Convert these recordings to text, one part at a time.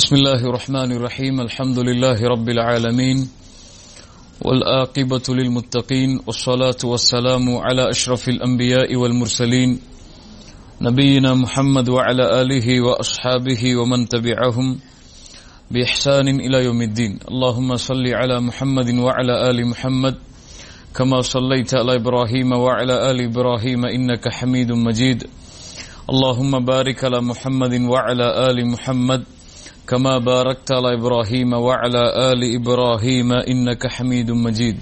بسم الله الرحمن الرحيم الحمد لله رب العالمين والآقبة للمتقين والصلاة والسلام على أشرف الأنبياء والمرسلين نبينا محمد وعلى آله وأصحابه ومن تبعهم بإحسان إلى يوم الدين اللهم صل على محمد وعلى آل محمد كما صليت على إبراهيم وعلى آل إبراهيم إنك حميد مجيد اللهم بارك على محمد وعلى آل محمد كما باركت على إبراهيم وعلى آل إبراهيم إنك حميد مجيد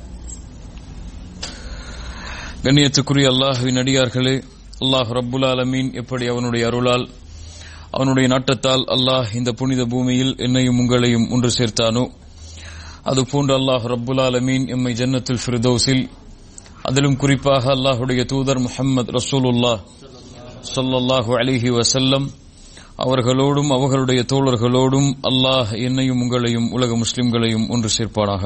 கண்ணியத்துக்குரிய அல்லாஹுவின் அடியார்களே அல்லாஹ் ரப்புல் ஆலமீன் எப்படி அவனுடைய அருளால் அவனுடைய நாட்டத்தால் அல்லாஹ் இந்த புனித பூமியில் என்னையும் உங்களையும் ஒன்று சேர்த்தானோ அதுபோன்று அல்லாஹ் ரப்புல் ஆலமீன் எம்மை ஜன்னத்துல் ஃபிர்தௌஸில் அதிலும் குறிப்பாக அல்லாஹுடைய தூதர் முஹம்மது ரசூலுல்லாஹ் ஸல்லல்லாஹு அலைஹி வஸல்லம் அவர்களோடும் அவர்களுடைய தோழர்களோடும் அல்லாஹ் என்னையும் உங்களையும் உலக முஸ்லிம்களையும் ஒன்று சேர்ப்பானாக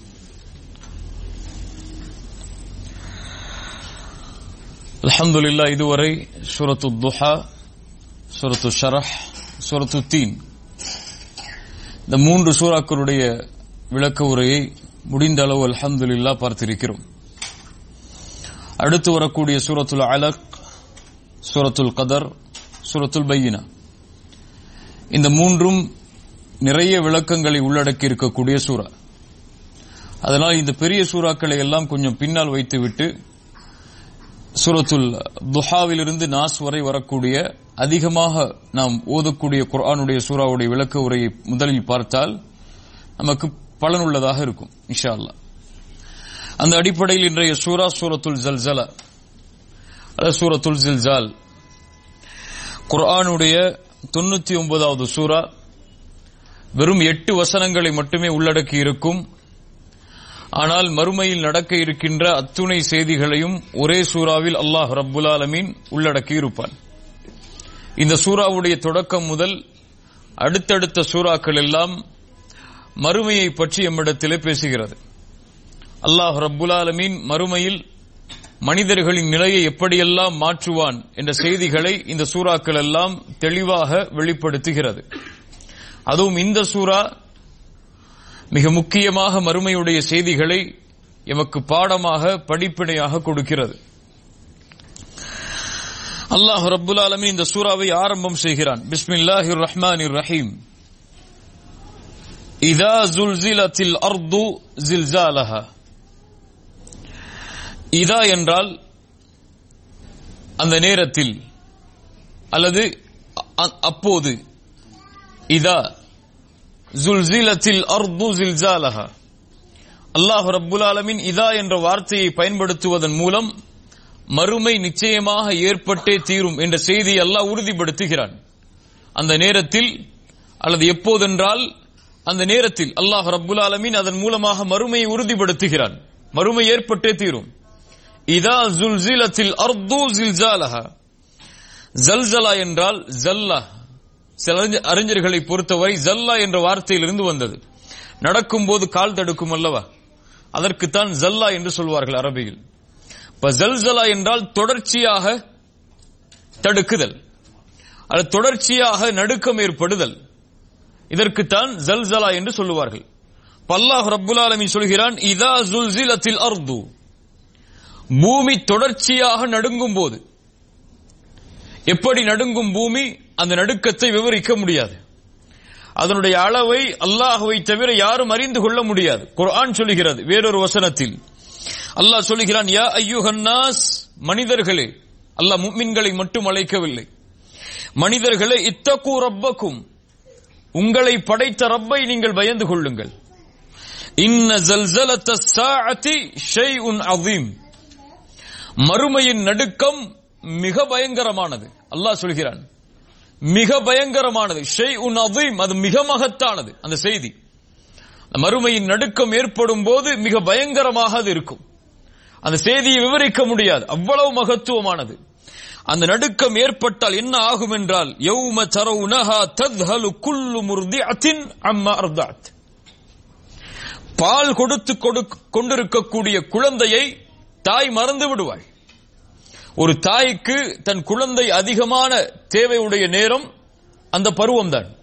அல்ஹம்துலில்லா இதுவரை சூரத்து துஹா சூரத்து ஷரஹ் சூரத்து தீன் இந்த மூன்று சூறாக்களுடைய விளக்க உரையை முடிந்த அளவு அல்ஹம்துலில்லா பார்த்திருக்கிறோம் அடுத்து வரக்கூடிய சூரத்துல் அலக் சூரத்துல் கதர் சூரத்துல் பையினா இந்த மூன்றும் நிறைய விளக்கங்களை உள்ளடக்கி இருக்கக்கூடிய சூறா அதனால் இந்த பெரிய சூறாக்களை எல்லாம் கொஞ்சம் பின்னால் வைத்துவிட்டு சூரத்துல் துஹாவிலிருந்து நாஸ் வரை வரக்கூடிய அதிகமாக நாம் ஓதக்கூடிய குர்ஆனுடைய சூறாவுடைய விளக்க உரையை முதலில் பார்த்தால் நமக்கு பலனுள்ளதாக இருக்கும் இன்ஷா அல்லா அந்த அடிப்படையில் இன்றைய சூரா சூரத்துல் ஜல்சலா அல்லது சூரத்துல் ஜில்ஜால் குர்ஆனுடைய தொண்ணூத்தி ஒன்பதாவது சூரா வெறும் எட்டு வசனங்களை மட்டுமே உள்ளடக்கி இருக்கும் ஆனால் மறுமையில் நடக்க இருக்கின்ற அத்துணை செய்திகளையும் ஒரே சூறாவில் அல்லாஹ் ரப்புல் ஆலமீன் உள்ளடக்கி இருப்பான் இந்த சூறாவுடைய தொடக்கம் முதல் அடுத்தடுத்த சூறாக்கள் எல்லாம் மறுமையை பற்றி எம்மிடத்திலே பேசுகிறது அல்லாஹ் ரப்புல் ஆலமீன் மறுமையில் மனிதர்களின் நிலையை எப்படியெல்லாம் மாற்றுவான் என்ற செய்திகளை இந்த சூறாக்கள் எல்லாம் தெளிவாக வெளிப்படுத்துகிறது அதுவும் இந்த சூறா மிக முக்கியமாக மறுமையுடைய செய்திகளை எமக்கு பாடமாக படிப்பினையாக கொடுக்கிறது அல்லாஹ் ரப்புல் ஆலமின் இந்த சூறாவை ஆரம்பம் செய்கிறான் பிஸ்மில்லாஹிர் ரஹ்மானிர் ரஹீம் இதா ஜுல்சிலத்தில் அர்து ஜில்ஜாலஹா இதா என்றால் அந்த நேரத்தில் அல்லது அப்போது இதா ஜுல்சிலத்தில் அர்து ஜில்ஜாலஹா அல்லாஹ் ரப்புல் ஆலமின் இதா என்ற வார்த்தையை பயன்படுத்துவதன் மூலம் மறுமை நிச்சயமாக ஏற்பட்டே தீரும் என்ற செய்தியை அல்லாஹ் உறுதிப்படுத்துகிறான் அந்த நேரத்தில் அல்லது எப்போதென்றால் அந்த நேரத்தில் அல்லாஹ் ரப்புல் ஆலமின் அதன் மூலமாக மறுமையை உறுதிப்படுத்துகிறான் மறுமை ஏற்பட்டே தீரும் இதா ஜுல்சிலத்தில் அர்து ஜில்ஜாலஹா ஜல்சலா என்றால் ஜல்லா சில அறிஞர்களை பொறுத்தவரை ஜல்லா என்ற வார்த்தையிலிருந்து வந்தது நடக்கும் போது கால் தடுக்கும் அல்லவா அதற்குத்தான் ஜல்லா என்று சொல்வார்கள் அரபியில் இப்ப ஜல்சலா என்றால் தொடர்ச்சியாக தடுக்குதல் அது தொடர்ச்சியாக நடுக்கம் ஏற்படுதல் இதற்குத்தான் ஜல்சலா என்று சொல்லுவார்கள் பல்லாஹ் ரப்புல் ஆலமின் சொல்கிறான் இதா ஜுல்சிலத்தில் அர்து பூமி தொடர்ச்சியாக நடுங்கும் போது எப்படி நடுங்கும் பூமி அந்த நடுக்கத்தை விவரிக்க முடியாது அதனுடைய அளவை அல்லாஹுவை தவிர யாரும் அறிந்து கொள்ள முடியாது குர்ஆன் சொல்லுகிறது வேறொரு வசனத்தில் அல்லாஹ் சொல்லுகிறான் யா ஐயுஹன்னாஸ் மனிதர்களே அல்லாஹ் முக்மின்களை மட்டும் அழைக்கவில்லை மனிதர்களே இத்தகு ரப்பக்கும் உங்களை படைத்த ரப்பை நீங்கள் பயந்து கொள்ளுங்கள் இன்ன ஜல்சலத்த சாஅதி ஷைஉன் அதீம் மறுமையின் நடுக்கம் மிக பயங்கரமானது அல்லாஹ் சொல்கிறான் மிக பயங்கரமானது ஷெய் உன் அதீம் அது மிக மகத்தானது அந்த செய்தி மறுமையின் நடுக்கம் ஏற்படும் போது மிக பயங்கரமாக அது இருக்கும் அந்த செய்தியை விவரிக்க முடியாது அவ்வளவு மகத்துவமானது அந்த நடுக்கம் ஏற்பட்டால் என்ன ஆகும் என்றால் யௌம தரவுனஹா தத்ஹலு குல்லு முர்திஅத்தின் அம்மா அர்தாத் பால் கொடுத்து கொண்டிருக்கக்கூடிய குழந்தையை தாய் மறந்து விடுவாள் ஒரு தாய்க்கு தன் குழந்தை அதிகமான தேவையுடைய நேரம் அந்த பருவம் தான்